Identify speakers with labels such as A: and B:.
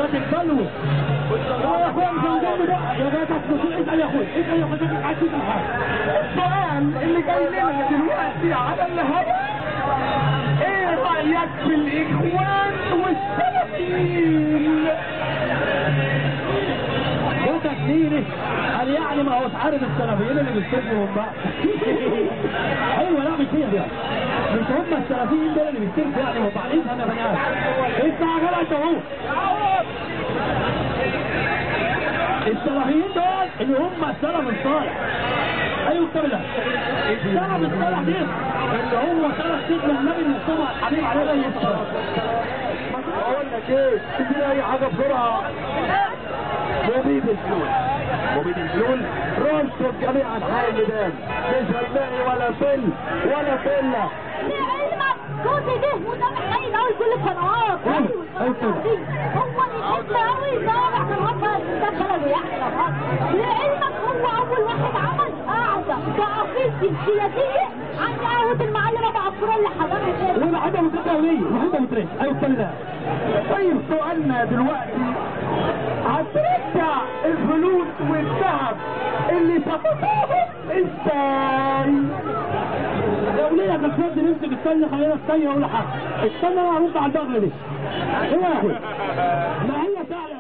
A: البلوى يا اخويا مش هنجنب بقى يا جماعه اسكتوا اسال يا اخويا اسال يا اخويا شكلك عايز تسال حاجه
B: السؤال اللي جاي لنا دلوقتي على الهواء ايه رايك في الاخوان والسلفيين
A: ده تكفيري قال يعني ما هوش عارف السلفيين اللي بيستلفوا من بعض ايوه لا مش هي دي مش هم السلفيين دول اللي بيستلفوا يعني من بعض افهم يا بني ادم انت عجلة انت هو السلفيين دول اللي هم السلف الصالح ايوه كده السلف الصالح دي اللي هو سلف سيدنا النبي المصطفى الحبيب عليه الصلاه والسلام
B: اقول لك ايه ادينا اي حاجه بسرعه مبيد الفلول مبيد الفلول رشد جميع انحاء الميدان مش هتلاقي ولا فل ولا فله
C: لعلمك جوزي ده متابع باين قوي كل القنوات ايوه القنوات دي هو اللي بيحب قوي يتابع قنوات ده بلده يعني لعلمك هو اول واحد عمل قاعده تعقيد سياسيه عند قهوه المعلم ابو عبد اللي حضرها كده
A: ومحبه متركه وليه محبه متركه ايوه الكلام ده
B: طيب سؤالنا دلوقتي هترجع الفلوس والذهب اللي فقدوهم ازاي؟
A: لو ليه يا كفاد نمسك استنى خلينا استنى اقول حاجه استنى انا هرد على البغل دي ايه يا اخي ما هي فعلا